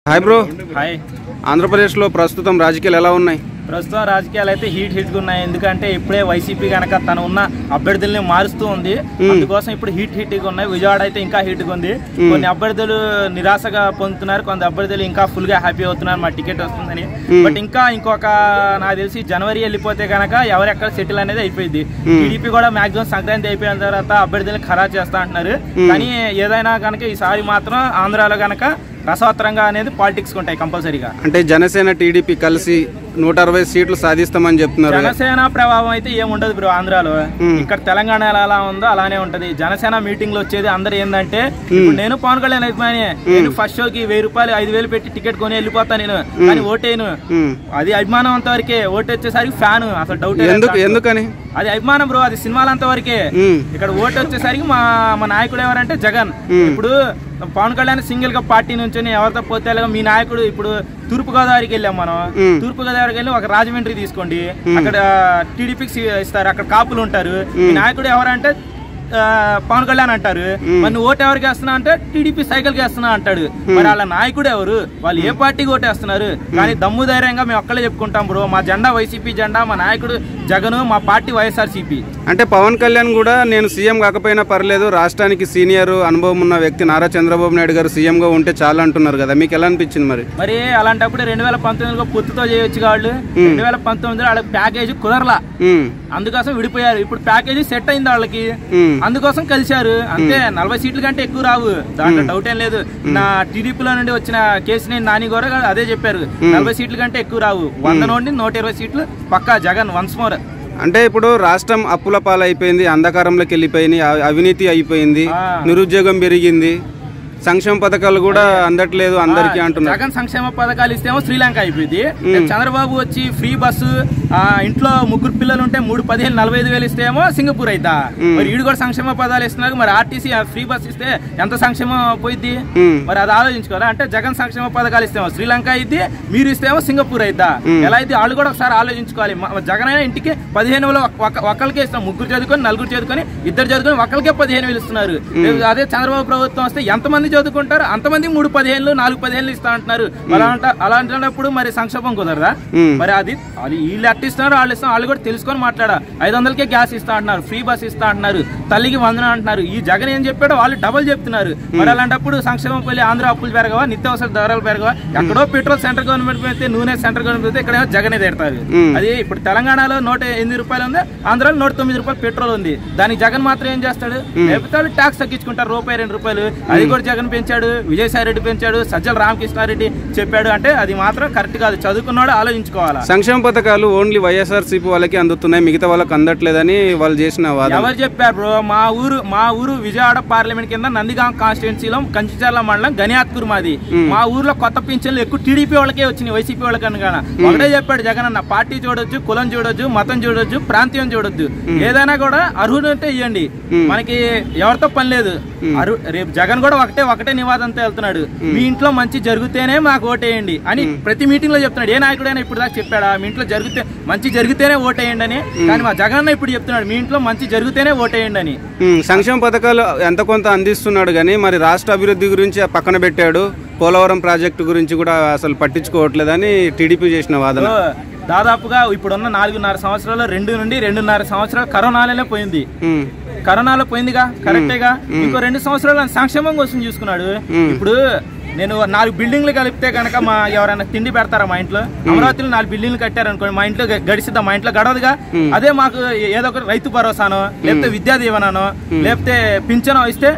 Hi bro hi ఆంధ్రప్రదేశ్లో ప్రస్తుతం రాజకీయాలు ఎలా ఉన్నాయి ప్రస్తుతం రాజకీయాలు అయితే హీట్ హీట్ ఉన్నాయి ఎందుకంటే ఇప్పుడే వైసీపీ గనక తను ఉన్న అభ్యర్థుల్ని మారుస్తూ ఉంది అందుకోసం ఇప్పుడు హీట్ హీట్ గా ఉన్నాయి విజయవాడ అయితే ఇంకా హీట్ గా ఉంది కొన్ని అభ్యర్థులు నిరాశగా పొందుతున్నారు కొంత అభ్యర్థులు ఇంకా ఫుల్ గా హ్యాపీ అవుతున్నారు మా టికెట్ వస్తుందని బట్ ఇంకా ఇంకొక నాకు తెలిసి జనవరి వెళ్ళిపోతే గనక ఎవరెక్కడ సెటిల్ అనేది అయిపోయింది టీడీపీ కూడా మాక్సిమం సంక్రాంతి అయిపోయిన తర్వాత అభ్యర్థులను ఖరారు చేస్తా అంటున్నారు కానీ ఏదైనా కనుక ఈసారి మాత్రం ఆంధ్రాలో గనక రసవత్తరంగా అనేది పాలిటిక్స్ ఉంటాయి కంపల్సరీగా అంటే జనసేన టీడీపీ కలిసి నూట అరవై సీట్లు సాధిస్తామని చెప్తున్నారు జనసేన ప్రభావం అయితే ఏం ఉండదు బ్రో ఆంధ్రాలో ఇక్కడ తెలంగాణ ఎలా ఎలా ఉందో అలానే ఉంటది జనసేన మీటింగ్ లో వచ్చేది అందరు ఏంటంటే ఇప్పుడు నేను పవన్ కళ్యాణ్ అభిమాని నేను ఫస్ట్ షోకి వెయ్యి రూపాయలు ఐదు వేలు పెట్టి టికెట్ కొని వెళ్ళిపోతాను నేను కానీ ఓటేను ఉమ్. అది అభిమానం అంత వరకే ఓటు వచ్చేసరికి ఫ్యాన్ అసలు డౌట్ ఎందుకు ఎందుకని అది అభిమానం బ్రో అది సినిమాలు అంత వరకే ఉమ్. ఇక్కడ ఓటు వచ్చేసరికి మా మా నాయకుడు ఎవరంటే జగన్ ఇప్పుడు పవన్ కళ్యాణ్ సింగిల్ గా పార్టీ నుంచి ఎవరితో పోతే ఎలాగో మీ నాయకుడు ఇప్పుడు తూర్పు గోదావరికి వెళ్ళాం మనం మ్. తూర్పు గోదావరికి వెళ్ళి ఒక రాజమండ్రి తీసుకోండి అక్కడ టీడీపీకి ఇస్తారు అక్కడ కాపులు ఉంటారు మీ నాయకుడు ఎవరంటే ఆ, పవన్ కళ్యాణ్ అంటారు మరి నువ్వు ఓటు ఎవరికి వేస్తున్నా అంటే టీడీపీ సైకిల్ కి వేస్తున్నా అంటాడు మరి వాళ్ళ నాయకుడు ఎవరు వాళ్ళు ఏ పార్టీకి ఓటేస్తున్నారు కానీ దమ్ము ధైర్యంగా మేము ఒక్కలే చెప్పుకుంటాం బ్రో మా జెండా వైసీపీ జెండా మా నాయకుడు జగన్ మా పార్టీ వైఎస్ఆర్సీపీ అంటే పవన్ కళ్యాణ్ కూడా నేను సీఎం కాకపోయినా పర్లేదు రాష్ట్రానికి సీనియర్ అనుభవం ఉన్న వ్యక్తి నారా చంద్రబాబు నాయుడు గారు సీఎంగా ఉంటే చాలా అంటున్నారు కదా మీకు ఎలా అనిపించింది మరి మరి అలాంటప్పుడు రెండు వేల పంతొమ్మిదిలో పొత్తుతో చేయొచ్చు వాళ్ళు రెండు వేల పంతొమ్మిదిలో వాళ్ళకి ప్యాకేజీ కుదరలా ఉమ్. అందుకోసం విడిపోయారు ఇప్పుడు ప్యాకేజీ సెట్ అయింది వాళ్ళకి ఉమ్. అందుకోసం కలిశారు అంతే నలభై సీట్ల కంటే ఎక్కువ రావు దాంట్లో డౌట్ ఏం లేదు నా టీడీపీలో నుండి వచ్చిన కేసినేని నాని కూడా అదే చెప్పారు నలభై సీట్ల కంటే ఎక్కువ రావు వంద నుండి నూట ఇరవై సీట్లు పక్కా జగన్ వన్స్ మోర్ అంటే ఇప్పుడు రాష్ట్రం అప్పుల పాలైపోయింది అంధకారంలోకి వెళ్ళిపోయింది అ- అవినీతి అయిపోయింది ఆ. నిరుద్యోగం పెరిగింది సంక్షేమ పథకాలు కూడా అందట్లేదు అందరికీ అంటున్నారు జగన్ సంక్షేమ పథకాలు ఇస్తేమో శ్రీలంక అయిపోయింది రేపు చంద్రబాబు వచ్చి ఫ్రీ బస్సు ఆ, ఇంట్లో ముగ్గురు పిల్లలు ఉంటే మూడు పదిహేను నలభై ఐదు వేలు ఇస్తేమో సింగపూర్ అయితా మరి ఈడు కూడా సంక్షేమ పదాలు ఇస్తున్నారు మరి ఆర్టీసీ ఫ్రీ బస్ ఇస్తే ఎంత సంక్షేమం పోయిద్ది ఉమ్. మరి అది ఆలోచించుకోరా అంటే జగన్ సంక్షేమ పథకాలు ఇస్తేమో శ్రీలంక అయితే మీరు ఇస్తేమో సింగపూర్ అయిద్దా ఎలా అయితే వాళ్ళు కూడా ఒకసారి ఆలోచించుకోవాలి మ- జగన్ అయినా ఇంటికి పదిహేను వేలు ఒక- ఒక- ఒకరికే ఇస్తాం ముగ్గురు చదువుకొని నలుగురు చదువుకొని ఇద్దరు చదువుకొని ఒకరికే పదిహేను వేలు ఇస్తున్నారు రేపు అదే చంద్రబాబు ప్రభుత్వం వస్తే ఎంతమంది చదువుకుంటారు అంతమంది మూడు పదిహేనులు నాలుగు పదిహేనులు ఇస్తా అంటున్నారు అలా అంట అలాంటప్పుడు మరి సంక్షేమం కుదరదా ఉమ్. మరి అది అది వీళ్ళు ఎట్ట ఇస్తున్నారు వాళ్ళు ఇస్తాం వాళ్ళు కూడా తెలుసుకొని మాట్లాడా ఐదు వందలకే గ్యాస్ ఇస్తా అంటున్నారు ఫ్రీ బస్ ఇస్తా అంటున్నారు తల్లికి వందనం అంటున్నారు ఈ జగన్ ఏం చెప్పాడో వాళ్ళు డబుల్ చెప్తున్నారు మరి అలాంటప్పుడు సంక్షేమం పెళ్లి ఆంధ్ర అప్పులు పెరగవా నిత్యావసర ధరలు పెరగవా ఎక్కడో పెట్రోల్ సెంటర్ గవర్నమెంట్ పెడితే నూనె సెంటర్ గవర్నమెంట్ పెడితే ఇక్కడేమో జగనే తిడతారు ఉమ్. అది ఇప్పుడు తెలంగాణలో నూట ఎనిమిది రూపాయలు ఉంది ఆంధ్రాలో నూట తొమ్మిది రూపాయలు పెట్రోల్ ఉంది దానికి జగన్ మాత్రం ఏం చేస్తాడు లేకపోతే వాళ్ళు ట్యాక్స్ తగ్గించుకుంటారు రూపాయి రెండు రూపాయలు అది కూడా జగన్ పెంచాడు విజయసాయి రెడ్డి పెంచాడు సజ్జల రామకృష్ణారెడ్డి చెప్పాడు అంటే అది మాత్రం కరెక్ట్ కాదు చదువుకున్నాడు ఆలోచించుకోవాలా సంక్షేమ పథకాలు ఓన్లీ వైఎస్ఆర్సీపీ వాళ్ళకి అందుతున్నాయి మిగతా వాళ్ళకి అందట్లేదని వాళ్ళు చేసిన వాదన ఎవరు చెప్పారు బ్రో మా ఊరు మా ఊరు విజయవాడ పార్లమెంట్ కింద నందిగాం కాన్స్టిట్యున్సీలో కంచిచర్ల మండలం గనియాత్కూర్ మాది మా ఊర్లో కొత్త పింఛన్లు ఎక్కువ టీడీపీ వాళ్ళకే వచ్చినాయి వైసీపీ వాళ్ళకన్నా ఒకటే చెప్పాడు జగన్ అన్న పార్టీ చూడొచ్చు కులం చూడొచ్చు మతం చూడొచ్చు ప్రాంతీయం చూడొచ్చు ఏదైనా కూడా అర్హుడు అంటే ఇవ్వండి మనకి ఎవరితో పని లేదు అర్హు రేపు జగన్ కూడా ఒకటే ఒకటే నివాదంతో వెళ్తున్నాడు మీ ఇంట్లో మంచి జరిగితేనే మాకు ఓటేయండి అని ప్రతి మీటింగ్ లో చెప్తున్నాడు ఏ నాయకుడైనా ఇప్పుడు దాకా చెప్పాడా మీ ఇంట్లో జరిగితే మంచి జరిగితేనే ఓటేయండి అని కానీ మా జగన్ అన్న ఇప్పుడు చెప్తున్నాడు మీ ఇంట్లో మంచి జరిగితేనే ఓటేయండి అని ఉమ్, సంక్షేమ పథకాలు ఎంత కొంత అందిస్తున్నాడు కానీ మరి రాష్ట్ర అభివృద్ధి గురించి పక్కన పెట్టాడు పోలవరం ప్రాజెక్టు గురించి కూడా అసలు పట్టించుకోవట్లేదని టీడీపీ చేసిన వాదన సో, దాదాపుగా ఇప్పుడున్న నాలుగున్నర సంవత్సరాలు రెండు నుండి రెండున్నర సంవత్సరాలు కరోనాలోనే పోయింది ఉమ్, కరోనాలో పోయిందిగా కరెక్టేగా ఇంకో రెండు సంవత్సరాలు ఆయన సంక్షేమం కోసం చూసుకున్నాడు ఇప్పుడు నేను నాలుగు బిల్డింగ్లు కలిపితే కనుక మా ఎవరైనా తిండి పెడతారా మా ఇంట్లో అమరావతిలో నాలుగు బిల్డింగ్లు కట్టారు అనుకోండి మా ఇంట్లో గ- గడిచిద్దాం మా ఇంట్లో గడవదుగా అదే మాకు ఏదో ఒక రైతు భరోసానో లేకపోతే విద్యా దీవెననో లేకపోతే పింఛనో ఇస్తే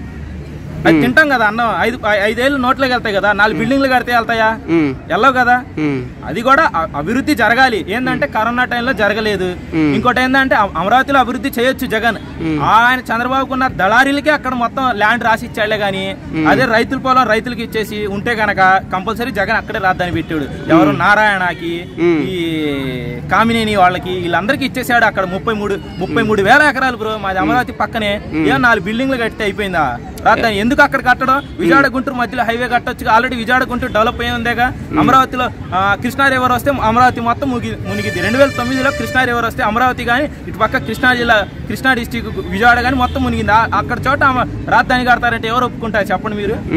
అది తింటాం కదా అన్నం ఐదు ఐ- ఐదేళ్ళు నోట్లోకి వెళ్తాయి కదా నాలుగు బిల్డింగ్లు కడితే వెళ్తాయా ఉమ్, వెళ్ళవు కదా ఉమ్, అది కూడా అ- అభివృద్ధి జరగాలి ఏంటంటే కరోనా టైంలో జరగలేదు ఇంకోటి ఏంటంటే అమ- అమరావతిలో అభివృద్ధి చేయొచ్చు జగన్ ఆయన చంద్రబాబుకు ఉన్న దళారీలకే అక్కడ మొత్తం ల్యాండ్ రాసి ఇచ్చాడులే గానీ అదే రైతుల పొలం రైతులకి ఇచ్చేసి ఉంటే గనక కంపల్సరీ జగన్ అక్కడే రాద్దాని పెట్టాడు ఎవరు నారాయణకి ఈ కామినేని వాళ్ళకి వీళ్ళందరికీ ఇచ్చేసాడు అక్కడ ముప్పై మూడు ముప్పై మూడు వేల ఎకరాలు బ్రో మాది అమరావతి పక్కనే ఏం నాలుగు బిల్డింగ్లు కడితే అయిపోయిందా రాద్దాని ఎందుకు అక్కడ కట్టడం విజయవాడ గుంటూరు మధ్యలో హైవే కట్టొచ్చు ఆల్రెడీ విజయవాడ గుంటూరు డెవలప్ అయ్యి ఉందేగా అమరావతిలో ఆ, కృష్ణా రివర్ వస్తే అమరావతి మొత్తం ముగి మునిగిద్ది రెండు వేల తొమ్మిదిలో కృష్ణా రివర్ వస్తే అమరావతి కానీ ఇటు పక్క కృష్ణా జిల్లా కృష్ణా డిస్టిక్ విజయవాడ కానీ మొత్తం మునిగింది ఆ- అక్కడ చోట ఆమె రాజధాని కడతారంటే ఎవరు ఒప్పుకుంటారు చెప్పండి మీరు ఉమ్.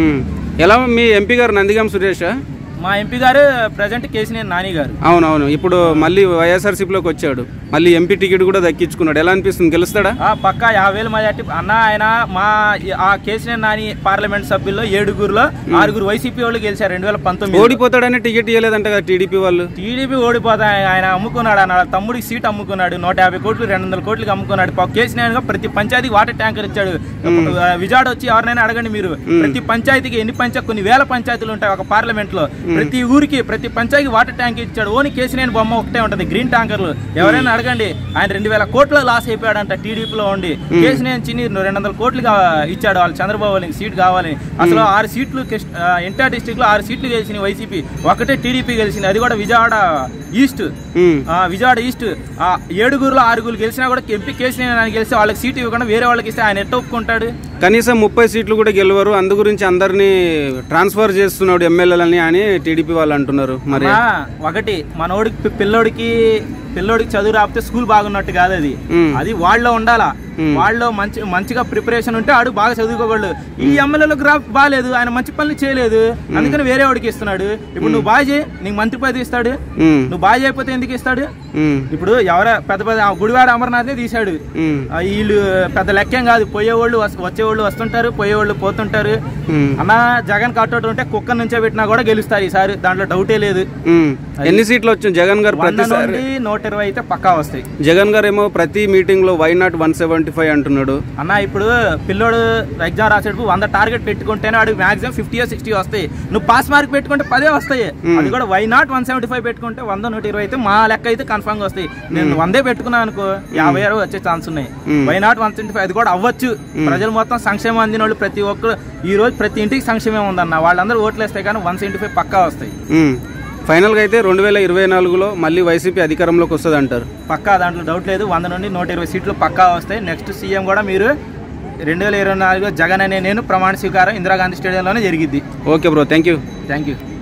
ఎలా మీ ఎంపీ గారు నందిగాం సురేష్ మా ఎంపీ గారు ప్రజెంట్ కేసినేని నాని గారు అవునవును ఇప్పుడు మళ్ళీ వైఎస్ఆర్సీపీలోకి వచ్చాడు మళ్ళీ ఎంపీ టికెట్ కూడా దక్కించుకున్నాడు ఎలా అనిపిస్తుంది గెలుస్తాడా ఆ పక్క యాభై వేల మెజార్టీ అన్న ఆయన మా ఆ కేసీఆర్ నాని పార్లమెంట్ సభ్యుల్లో ఏడుగురులో ఆరుగురు వైసీపీ వాళ్ళు గెలిచారు రెండు వేల పంతొమ్మిది ఓడిపోతాడని టికెట్ ఇవ్వలేదంట కదా టీడీపీ వాళ్ళు టీడీపీ ఓడిపోతా ఆయన అమ్ముకున్నాడు అన్న వాళ్ళ తమ్ముడికి సీట్ అమ్ముకున్నాడు నూట యాభై కోట్లు రెండు వందల కోట్లకి అమ్ముకున్నాడు పాపం కేసీఆర్ గా ప్రతి పంచాయతీకి వాటర్ ట్యాంకర్ ఇచ్చాడు ఆ, విజయవాడ వచ్చి ఎవరినైనా అడగండి మీరు ప్రతి పంచాయతీకి ఎన్ని పంచాయతీ కొన్ని వేల పంచాయతీలు ఉంటాయి ఒక పార్లమెంట్ లో ప్రతి ఊరికి ప్రతి పంచాయతీకి వాటర్ ట్యాంక్ ఇచ్చాడు ఓన్లీ కేసీఆర్ బొమ్మ ఒకటే ఉంటది గ్రీన్ ట్యాంకర్లు ఎవరైనా అడగండి ఆయన రెండు వేల కోట్ల లాస్ అయిపోయాడంట టీడీపీలో ఉండి కేసీఆర్ చిన్ని రెండు వందల కోట్లు కా- ఇచ్చాడు వాళ్ళు చంద్రబాబు వాళ్ళకి సీట్ కావాలని అసలు ఆరు సీట్లు కిష్- ఆ, ఎన్టీఆర్ డిస్టిక్ లో ఆరు సీట్లు గెలిచింది వైసీపీ ఒకటే టీడీపీ గెలిచింది అది కూడా విజయవాడ ఈస్ట్ ఉమ్. ఆ, విజయవాడ ఈస్ట్ ఆ ఏడుగురులో ఆరుగురు గెలిచినా కూడా ఎంపీ కేసీఆర్ ఆయన గెలిస్తే వాళ్ళకి సీట్ ఇవ్వకుండా వేరే వాళ్ళకి ఇస్తే ఆయన ఎట్ట ఒప్పుకుంటాడు కనీసం ముప్పై సీట్లు కూడా గెలవరు అందు గురించి అందరినీ ట్రాన్స్ఫర్ చేస్తున్నాడు ఎమ్మెల్యేలని అని టీడీపీ వాళ్ళు అంటున్నారు మరి అమ్మా, ఒకటి మనోడికి పి- పిల్లోడికి పిల్లోడికి చదువు రాపితే స్కూల్ బాగున్నట్టు కాదు అది ఉమ్. అది వాళ్ళలో ఉండాలా వాళ్ళలో మంచి మంచిగా ప్రిపరేషన్ ఉంటే ఆడు బాగా చదువుకోగలడు ఈ ఎమ్మెల్యేలకు రా బాగాలేదు ఆయన మంచి పనులు చేయలేదు అందుకని వేరే వాడికి ఇస్తున్నాడు ఇప్పుడు నువ్వు బాగా చేయి నీకు మంత్రి పదవి ఇస్తాడు ఉమ్, నువ్వు బాగా చేయకపోతే ఎందుకు ఇస్తాడు ఉమ్, ఇప్పుడు ఎవర పెద్ద పెద్ద ఆ గుడివాడ అమర్నాథే తీశాడు ఉమ్, ఆ వీళ్ళు పెద్ద లెక్కేం కాదు పోయేవాళ్ళు వస్- వచ్చేవాళ్ళు వస్తుంటారు పోయేవాళ్ళు పోతుంటారు ఉమ్, అన్న జగన్ కట్టోటి ఉంటే కుక్క నుంచే పెట్టినా కూడా గెలుస్తారు ఈసారి దాంట్లో డౌటే లేదు ఉమ్. ఎన్ని సీట్లు వచ్చాయి జగన్ గారు వంద ప్రతిసారి నుండి నూట ఇరవై అయితే పక్కా వస్తాయి జగన్ గారు ఏమో ప్రతి మీటింగ్ లో why not one seventy five అంటున్నాడు అన్న ఇప్పుడు పిల్లోడు ఎగ్జామ్ రాసేటప్పుడు వంద టార్గెట్ పెట్టుకుంటేనే వాడికి మాక్సిమం ఫిఫ్టీ సిక్స్టీ వస్తాయి నువ్వు పాస్ మార్క్ పెట్టుకుంటే పదే వస్తాయి అది కూడా why not one seventy five పెట్టుకుంటే వంద నూట ఇరవై అయితే మా లెక్క అయితే కన్ఫర్మ్ గా వస్తాయి నేను వందే పెట్టుకున్నాను అనుకో యాభై అరవై వచ్చే ఛాన్స్ ఉన్నాయి why not one seventy five అది కూడా అవ్వచ్చు ప్రజలు మొత్తం సంక్షేమం అందిన వాళ్ళు ప్రతి ఒక్కరు ఈ రోజు ప్రతి ఇంటికి సంక్షేమం ఉందన్న వాళ్ళందరూ ఓట్లు వేస్తాయి కానీ వన్ సెవెంటీ ఫైవ్ పక్కా వస్తాయి ఉమ్. ఫైనల్గా అయితే రెండు వేల ఇరవై నాలుగులో మళ్ళీ వైసీపీ అధికారంలోకి వస్తుంది అంటారు పక్కా దాంట్లో డౌట్ లేదు వంద నుండి నూట ఇరవై సీట్లు పక్కా వస్తాయి నెక్స్ట్ సీఎం కూడా మీరు రెండు వేల ఇరవై నాలుగులో జగన్ అనే నేను ప్రమాణ స్వీకారం ఇందిరాగాంధీ స్టేడియంలోనే జరిగిద్ది okay bro thank you thank you